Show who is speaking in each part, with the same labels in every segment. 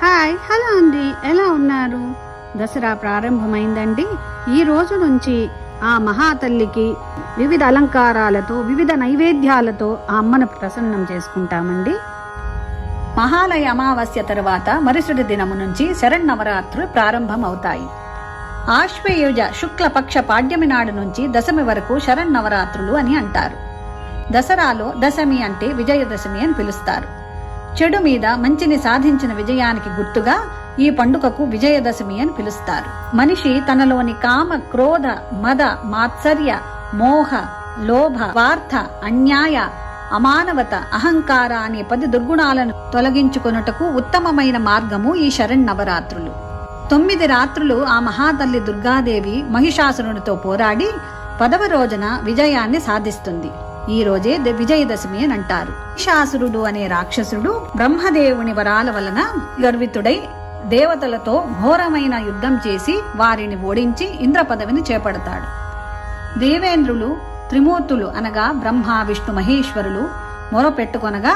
Speaker 1: hi hello అండి ఎలా ఉన్నారు దసరా ప్రారంభమైందండి ఈ రోజు నుంచి ఆ మహాతల్లికి వివిధ అలంకారాలతో వివిధ నైవేద్యాలతో ఆ అమ్మను ప్రసన్నం చేసుకుంటామండి మహాలయ అమావాస్య తరువాత మరుసటి దినము నుంచి శరన్నవరాత్రులు ప్రారంభం అవుతాయి ఆశ్వయుజ శుక్లపక్ష పాడ్యమి నాడు నుంచి దశమి వరకు శరన్నవరాత్రులు అని అంటారు దసరాలో దశమి అంటే విజయదశమి అని పిలుస్తారు చెడు మీద మంచిని సాధించిన విజయానికి గుర్తుగా ఈ పండుగకు విజయదశమి అని పిలుస్తారు మనిషి తనలోని కామ క్రోధ మద మాత్సర్య మోహ లోభ స్వార్థ అన్యాయ అమానవత అహంకార అనే పది దుర్గుణాలను తొలగించుకొనుటకు ఉత్తమమైన మార్గము ఈ శరణ్ తొమ్మిది రాత్రులు ఆ మహాతల్లి దుర్గాదేవి మహిషాసురునితో పోరాడి పదవ రోజున విజయాన్ని సాధిస్తుంది ఈ రోజే ద- విజయదశమి అని అంటారు మహిషాసురుడు అనే రాక్షసుడు బ్రహ్మదేవుని వరాల వలన గర్వితుడై దేవతలతో ఘోరమైన యుద్ధం చేసి వారిని ఓడించి ఇంద్ర పదవిని చేపడతాడు దేవేంద్రులు త్రిమూర్తులు అనగా బ్రహ్మ విష్ణు మహేశ్వరులు మొరపెట్టుకొనగా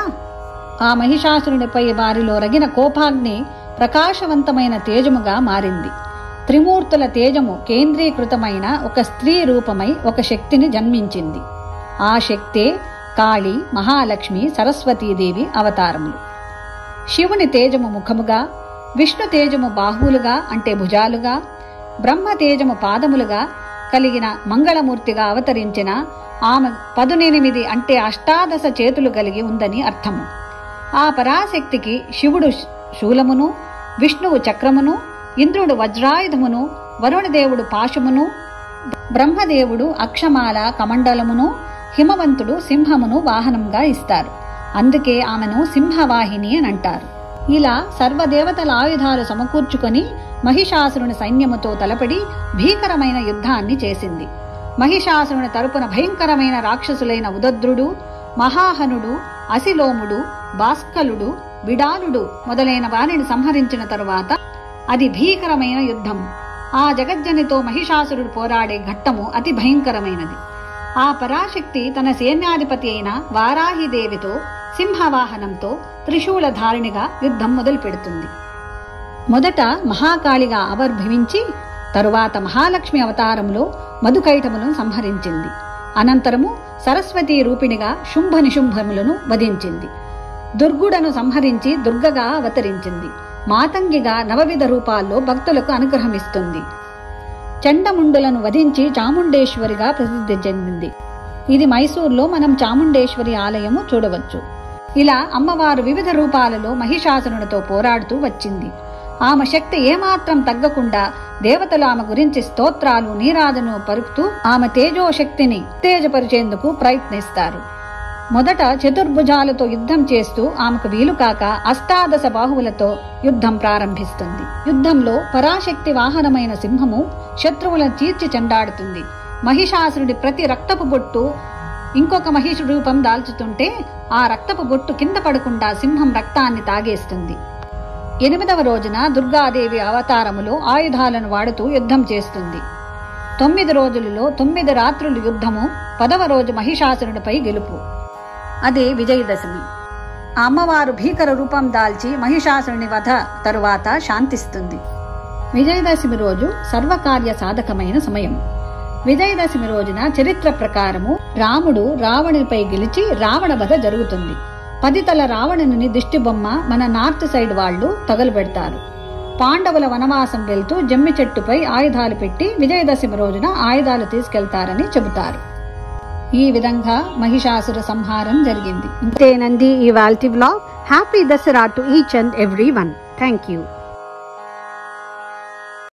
Speaker 1: ఆ మహిషాసురునిపై వారిలో రగిన కోపాగ్ని ప్రకాశవంతమైన తేజముగా మారింది త్రిమూర్తుల తేజము కేంద్రీకృతమైన ఒక స్త్రీ రూపమై ఒక శక్తిని జన్మించింది ఆ శక్తే కాళి మహాలక్ష్మి సరస్వతీదేవి అవతారములు శివుని తేజము ముఖముగా విష్ణు తేజము బాహువులుగా అంటే భుజాలుగా బ్రహ్మ తేజము పాదములుగా కలిగిన మంగళమూర్తిగా అవతరించిన ఆమె పదునెనిమిది అంటే అష్టాదశ చేతులు కలిగి ఉందని అర్థము ఆ పరాశక్తికి శివుడు శ- శూలమును విష్ణువు చక్రమును ఇంద్రుడు వజ్రాయుధమును వరుణదేవుడు పాశమును బ్రహ్మదేవుడు అక్షమాల కమండలమును హిమవంతుడు సింహమును వాహనంగా ఇస్తారు అందుకే ఆమెను సింహవాహిని అని అంటారు ఇలా సర్వదేవతల ఆయుధాలు సమకూర్చుకొని మహిషాసురుని సైన్యముతో తలపడి భీకరమైన యుద్ధాన్ని చేసింది మహిషాసురుని తరపున భయంకరమైన రాక్షసులైన ఉదద్రుడు మహాహనుడు అసిలోముడు భాస్కలుడు విడాలుడు మొదలైన వారిని సంహరించిన తరువాత అది భీకరమైన యుద్ధం ఆ జగజ్జనితో మహిషాసురుడు పోరాడే ఘట్టము అతి భయంకరమైనది ఆ పరాశక్తి తన సైన్యాధిపతి అయిన వారాహిదేవితో సింహవాహనంతో త్రిశూలధారిణిగా యుద్ధం మొదలు పెడుతుంది మొదట మహాకాళిగా ఆవిర్భవించి తరువాత మహాలక్ష్మి అవతారంలో మధుకైటములను సంహరించింది అనంతరము సరస్వతీ రూపిణిగా శుంభ నిశుంభములను వధించింది దుర్గుడను సంహరించి దుర్గగా అవతరించింది మాతంగిగా నవవిధ రూపాల్లో భక్తులకు అనుగ్రహమిస్తుంది చండముండులను వధించి చాముండేశ్వరిగా ప్రసిద్ధి చెందింది ఇది మైసూర్లో మనం చాముండేశ్వరి ఆలయము చూడవచ్చు ఇలా అమ్మవారు వివిధ రూపాలలో మహిషాసురునితో పోరాడుతూ వచ్చింది ఆమె శక్తి ఏమాత్రం తగ్గకుండా దేవతలు ఆమె గురించి స్తోత్రాలు నీరాజను పలుకుతూ ఆమె తేజో శక్తిని ఉత్తేజపరిచేందుకు ప్రయత్నిస్తారు మొదట చతుర్భుజాలతో యుద్ధం చేస్తూ ఆమెకు వీలు కాక అష్టాదశ బాహువులతో యుద్ధం ప్రారంభిస్తుంది యుద్ధంలో పరాశక్తి వాహనమైన సింహము శత్రువులను చీర్చి చెండాడుతుంది మహిషాసురుడి ప్రతి రక్తపు బొట్టు ఇంకొక మహిషు రూపం దాల్చుతుంటే ఆ రక్తపు బొట్టు కింద పడకుండా సింహం రక్తాన్ని తాగేస్తుంది ఎనిమిదవ రోజున దుర్గాదేవి అవతారములో ఆయుధాలను వాడుతూ యుద్ధం చేస్తుంది తొమ్మిది రోజులలో తొమ్మిది రాత్రులు యుద్ధము పదవ రోజు మహిషాసురుడిపై గెలుపు అదే విజయదశమి ఆ అమ్మవారు భీకర రూపం దాల్చి మహిషాసురుని వధ తరువాత శాంతిస్తుంది విజయదశమి రోజు సర్వకార్య సాధకమైన సమయం విజయదశమి రోజున చరిత్ర ప్రకారము రాముడు రావణునిపై గెలిచి రావణ వధ జరుగుతుంది పదితల రావణుని దిష్టిబొమ్మ మన నార్త్ సైడ్ వాళ్ళు తగలబెడతారు పాండవుల వనవాసం వెళ్తూ జమ్మి చెట్టుపై ఆయుధాలు పెట్టి విజయదశమి రోజున ఆయుధాలు తీసుకెళ్తారని చెబుతారు ఈ విధంగా మహిషాసుర సంహారం జరిగింది ఇంతేనండి ఈ వాల్టి blog happy Dasara to each and every one thank you